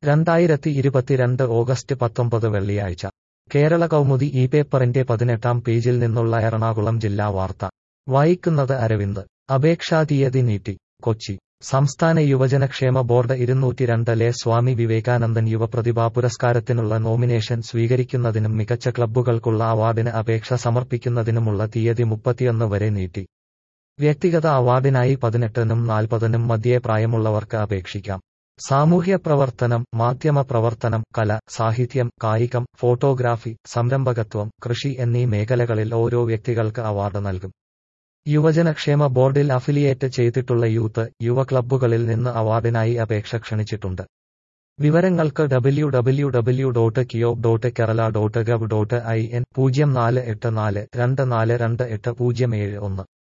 രണ്ടായിരത്തി ഇരുപത്തിരണ്ട് ഓഗസ്റ്റ് പത്തൊമ്പത് വെള്ളിയാഴ്ച കേരള കൗമുദി ഈ പേപ്പറിന്റെ പതിനെട്ടാം പേജിൽ നിന്നുള്ള എറണാകുളം ജില്ലാ വാർത്ത വായിക്കുന്നത് അരവിന്ദ് അപേക്ഷാ തീയതി നീട്ടി കൊച്ചി സംസ്ഥാന യുവജനക്ഷേമ ബോർഡ് ഇരുന്നൂറ്റിരണ്ടിലെ സ്വാമി വിവേകാനന്ദൻ യുവപ്രതിഭാ പുരസ്കാരത്തിനുള്ള നോമിനേഷൻ സ്വീകരിക്കുന്നതിനും മികച്ച ക്ലബ്ബുകൾക്കുള്ള അവാർഡിന് അപേക്ഷ സമർപ്പിക്കുന്നതിനുമുള്ള തീയതി മുപ്പത്തിയൊന്ന് വരെ നീട്ടി വ്യക്തിഗത അവാർഡിനായി പതിനെട്ടിനും നാൽപ്പതിനും മധ്യേ പ്രായമുള്ളവർക്ക് അപേക്ഷിക്കാം സാമൂഹ്യ പ്രവർത്തനം മാധ്യമ പ്രവർത്തനം കല സാഹിത്യം കായികം ഫോട്ടോഗ്രാഫി സംരംഭകത്വം കൃഷി എന്നീ മേഖലകളിൽ ഓരോ വ്യക്തികൾക്ക് അവാർഡ് നൽകും യുവജനക്ഷേമ ബോർഡിൽ അഫിലിയേറ്റ് ചെയ്തിട്ടുള്ള യൂത്ത് യുവ ക്ലബ്ബുകളിൽ നിന്ന് അവാർഡിനായി അപേക്ഷ ക്ഷണിച്ചിട്ടുണ്ട് വിവരങ്ങൾക്ക് ഡബ്ല്യു ഡബ്ല്യു ഡബ്ല്യു ഡോട്ട് കിയോബ് dot Kerala dot gov dot I N പൂജ്യം നാല് എട്ട് നാല് രണ്ട് നാല് രണ്ട് എട്ട് പൂജ്യം ഏഴ് ഒന്ന്